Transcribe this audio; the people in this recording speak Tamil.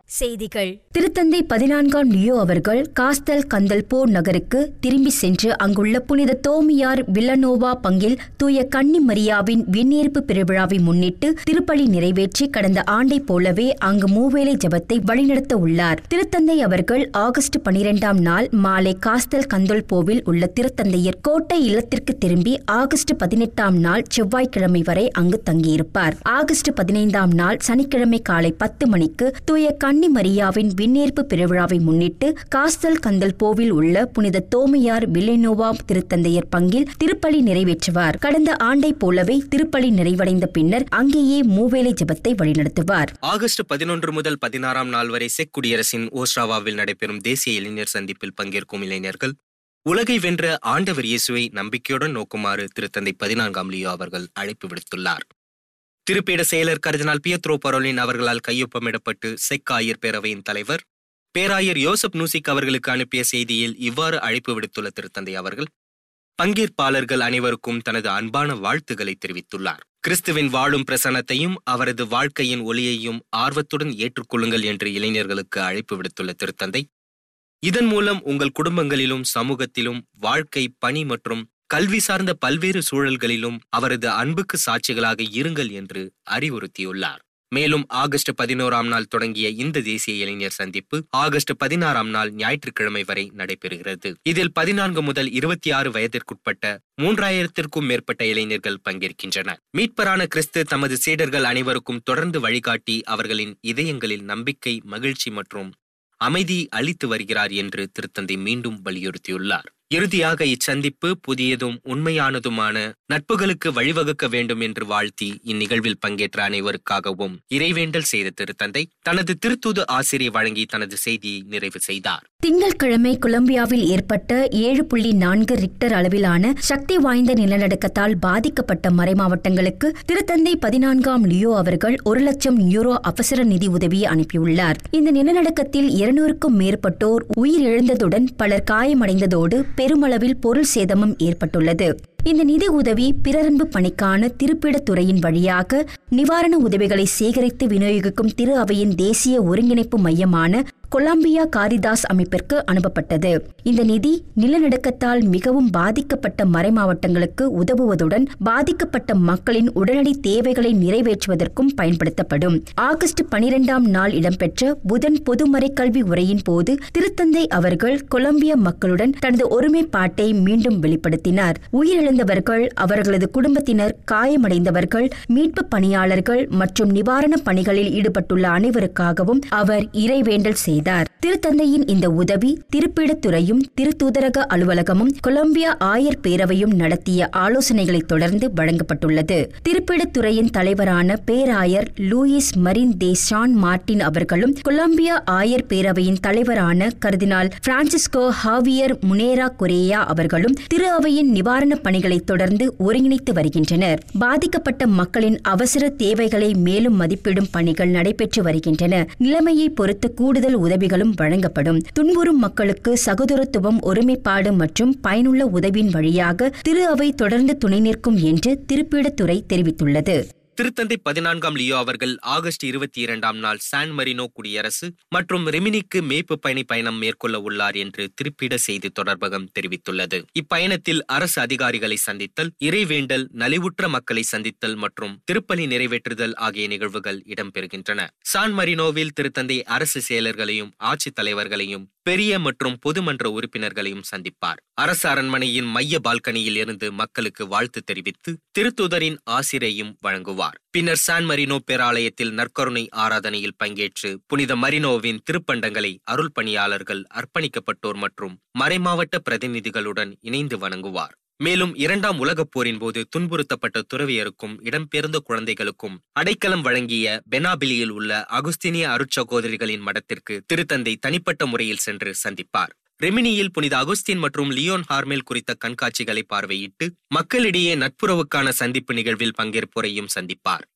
செய்திகள் திருத்தந்தை பதினான்காம் லியோ அவர்கள் காஸ்தல் கந்தல்போ நகருக்கு திரும்பி சென்று அங்குள்ள புனித தோமியார் வில்லனோவா பங்கில் தூய கன்னி மரியாவின் விண்ணேற்பு பெருவிழாவை முன்னிட்டு திருப்பலி நிறைவேற்றி கடந்த ஆண்டைப் போலவே அங்கு மூவேளை ஜபத்தை வழிநடத்த உள்ளார் திருத்தந்தை அவர்கள் ஆகஸ்ட் பனிரெண்டாம் நாள் மாலை காஸ்தல் கந்தல்போவில் உள்ள திருத்தந்தையர் கோட்டை இல்லத்திற்கு திரும்பி ஆகஸ்ட் பதினெட்டாம் நாள் செவ்வாய்க்கிழமை வரை அங்கு தங்கியிருப்பார் ஆகஸ்ட் பதினைந்தாம் நாள் சனிக்கிழமை காலை பத்து மணிக்கு தூய கன்னி மரியாவின் விண்ணேற்பு பெருவிழாவை முன்னிட்டு காஸ்தல் கந்தல்போவில் உள்ள புனித தோமையார் வில்லினோவா திருத்தந்தையர் பங்கில் திருப்பலி நிறைவேற்றுவார் கடந்த ஆண்டைப் போலவே திருப்பலி நிறைவடைந்த பின்னர் அங்கேயே மூவேளை ஜெபத்தை வழிநடத்துவார் ஆகஸ்ட் பதினொன்று முதல் பதினாறாம் நாள் வரை செக் குடியரசின் ஓஸ்ட்ராவாவில் நடைபெறும் தேசிய இளைஞர் சந்திப்பில் பங்கேற்கும் இளைஞர்கள் உலகை வென்ற ஆண்டவர் இயேசுவை நம்பிக்கையுடன் நோக்குமாறு திருத்தந்தை பதினான்காம் லியோ அவர்கள் அழைப்பு விடுத்துள்ளார் திருப்பீட செயலர் கர்தினால் பியத்ரோ பரோலின் அவர்களால் கையொப்பமிடப்பட்டு செக் ஆயர் பேரவையின் தலைவர் பேராயர் யோசப் நூசிக் அவர்களுக்கு அனுப்பிய செய்தியில் இவ்வாறு அழைப்பு விடுத்துள்ள திருத்தந்தை அவர்கள் பங்கேற்பாளர்கள் அனைவருக்கும் தனது அன்பான வாழ்த்துக்களை தெரிவித்துள்ளார் கிறிஸ்துவின் வாழும் பிரசன்னத்தையும் அவரது வாழ்க்கையின் ஒளியையும் ஆர்வத்துடன் ஏற்றுக்கொள்ளுங்கள் என்று இளைஞர்களுக்கு அழைப்பு விடுத்துள்ள திருத்தந்தை இதன் மூலம் உங்கள் குடும்பங்களிலும் சமூகத்திலும் வாழ்க்கை பணி மற்றும் கல்வி சார்ந்த பல்வேறு சூழல்களிலும் அவரது அன்புக்கு சாட்சிகளாக இருங்கள் என்று அறிவுறுத்தியுள்ளார் மேலும் ஆகஸ்ட் பதினோராம் நாள் தொடங்கிய இந்த தேசிய இளைஞர் சந்திப்பு ஆகஸ்ட் பதினாறாம் நாள் ஞாயிற்றுக்கிழமை வரை நடைபெறுகிறது இதில் பதினான்கு முதல் இருபத்தி ஆறு வயதிற்குட்பட்ட மூன்றாயிரத்திற்கும் மேற்பட்ட இளைஞர்கள் பங்கேற்கின்றனர் மீட்பரான கிறிஸ்து தமது சீடர்கள் அனைவருக்கும் தொடர்ந்து வழிகாட்டி அவர்களின் இதயங்களில் நம்பிக்கை மகிழ்ச்சி மற்றும் அமைதி அளித்து வருகிறார் என்று திருத்தந்தை மீண்டும் வலியுறுத்தியுள்ளார் இறுதியாக இச்சந்திப்பு புதியதும் உண்மையானதுமான நட்புகளுக்கு வழிவகுக்க வேண்டும் என்று வாழ்த்தி இந்நிகழ்வில் பங்கேற்ற அனைவருக்காகவும் இறைவேண்டல் செய்த திருத்தந்தை தனது திருத்தூது ஆசிரியை வழங்கி தனது செய்தியை நிறைவு செய்தார் திங்கட்கிழமை கொலம்பியாவில் ஏற்பட்ட ஏழு புள்ளி நான்கு ரிக்டர் அளவிலான சக்தி வாய்ந்த நிலநடுக்கத்தால் பாதிக்கப்பட்ட மறைமாவட்டங்களுக்கு திருத்தந்தை பதினான்காம் லியோ அவர்கள் ஒரு லட்சம் யூரோ அவசர நிதி உதவியை அனுப்பியுள்ளார் இந்த நிலநடுக்கத்தில் இருநூறுக்கும் மேற்பட்டோர் உயிரிழந்ததுடன் பலர் காயமடைந்ததோடு பெருமளவில் பொருள் சேதமும் ஏற்பட்டுள்ளது இந்த நிதி உதவி பிறரன்பு பணிக்கான திருப்பிடத்துறையின் வழியாக நிவாரண உதவிகளை சேகரித்து விநியோகிக்கும் திரு அவையின் தேசிய ஒருங்கிணைப்பு மையமான கொலம்பியா காரிதாஸ் அமைப்பிற்கு அனுப்பப்பட்டது இந்த நிதி நிலநடுக்கத்தால் மிகவும் பாதிக்கப்பட்ட மறைமாவட்டங்களுக்கு உதவுவதுடன் பாதிக்கப்பட்ட மக்களின் உடனடி தேவைகளை நிறைவேற்றுவதற்கும் பயன்படுத்தப்படும் ஆகஸ்ட் பனிரெண்டாம் நாள் இடம்பெற்ற புதன் பொதுமறை கல்வி உரையின் போது திருத்தந்தை அவர்கள் கொலம்பியா மக்களுடன் தனது ஒருமைப்பாட்டை மீண்டும் வெளிப்படுத்தினார் உயிரிழந்தவர்கள் அவர்களது குடும்பத்தினர் காயமடைந்தவர்கள் மீட்பு பணியாளர்கள் மற்றும் நிவாரண பணிகளில் ஈடுபட்டுள்ள அனைவருக்காகவும் அவர் இறைவேண்டல் செய்தார் திருத்தந்தையின் இந்த உதவி திருப்பிடத்துறையும் திருத்தூதரக அலுவலகமும் கொலம்பியா ஆயர் பேரவையும் நடத்திய ஆலோசனைகளை தொடர்ந்து வழங்கப்பட்டுள்ளது திருப்பிடத்துறையின் தலைவரான பேராயர் Luis Marin de San Martin அவர்களும் கொலம்பியா ஆயர் பேரவையின் தலைவரான கர்தினால் பிரான்சிஸ்கோ ஹாவியர் முனேரா கொரேயா அவர்களும் திரு அவையின் நிவாரண பணிகளை தொடர்ந்து ஒருங்கிணைத்து வருகின்றனர் பாதிக்கப்பட்ட மக்களின் அவசர தேவைகளை மேலும் மதிப்பிடும் பணிகள் நடைபெற்று வருகின்றன நிலைமையை பொறுத்து கூடுதல் உதவிகளும் வழங்கப்படும் துன்புறும் மக்களுக்கு சகோதரத்துவம் ஒருமைப்பாடு மற்றும் பயனுள்ள உதவியின் வழியாக திரு அவை தொடர்ந்து துணை நிற்கும் என்று திருப்பிடத்துறை தெரிவித்துள்ளது திருத்தந்தை பதினான்காம் லியோ அவர்கள் ஆகஸ்ட் இருபத்தி இரண்டாம் நாள் சான் மரினோ குடியரசு மற்றும் ரெமினிக்கு மேய்ப்பு பயணி பயணம் மேற்கொள்ள உள்ளார் என்று திருப்பிட செய்தி தொடர்பகம் தெரிவித்துள்ளது இப்பயணத்தில் அரசு அதிகாரிகளை சந்தித்தல் இறைவேண்டல் நலிவுற்ற மக்களை சந்தித்தல் மற்றும் திருப்பலி நிறைவேற்றுதல் ஆகிய நிகழ்வுகள் இடம்பெறுகின்றன சான் மரினோவில் திருத்தந்தை அரசு செயலர்களையும் ஆட்சித் தலைவர்களையும் பெரிய மற்றும் பொதுமன்ற உறுப்பினர்களையும் சந்திப்பார் அரசு அரண்மனையின் மைய பால்கனியில் இருந்து மக்களுக்கு வாழ்த்து தெரிவித்து திருத்துதரின் ஆசிரையும் வழங்குவார் பின்னர் சான் மரினோ பேராலயத்தில் நற்கருணை ஆராதனையில் பங்கேற்று புனித மரினோவின் திருப்பண்டங்களை அருள் பணியாளர்கள் அர்ப்பணிக்கப்பட்டோர் மற்றும் மறைமாவட்ட பிரதிநிதிகளுடன் இணைந்து வணங்குவார் மேலும் இரண்டாம் உலகப் போரின் போது துன்புறுத்தப்பட்ட துறவியருக்கும் இடம்பெயர்ந்த குழந்தைகளுக்கும் அடைக்கலம் வழங்கிய பெனாபிலியில் உள்ள அகுஸ்தினிய அருட்சகோதரிகளின் மடத்திற்கு திருத்தந்தை தனிப்பட்ட முறையில் சென்று சந்திப்பார் ரெமினியில் புனித அகுஸ்தின் மற்றும் லியோன் ஹார்மெல் குறித்த கண்காட்சிகளை பார்வையிட்டு மக்களிடையே நட்புறவுக்கான சந்திப்பு நிகழ்வில் பங்கேற்போரையும் சந்திப்பார்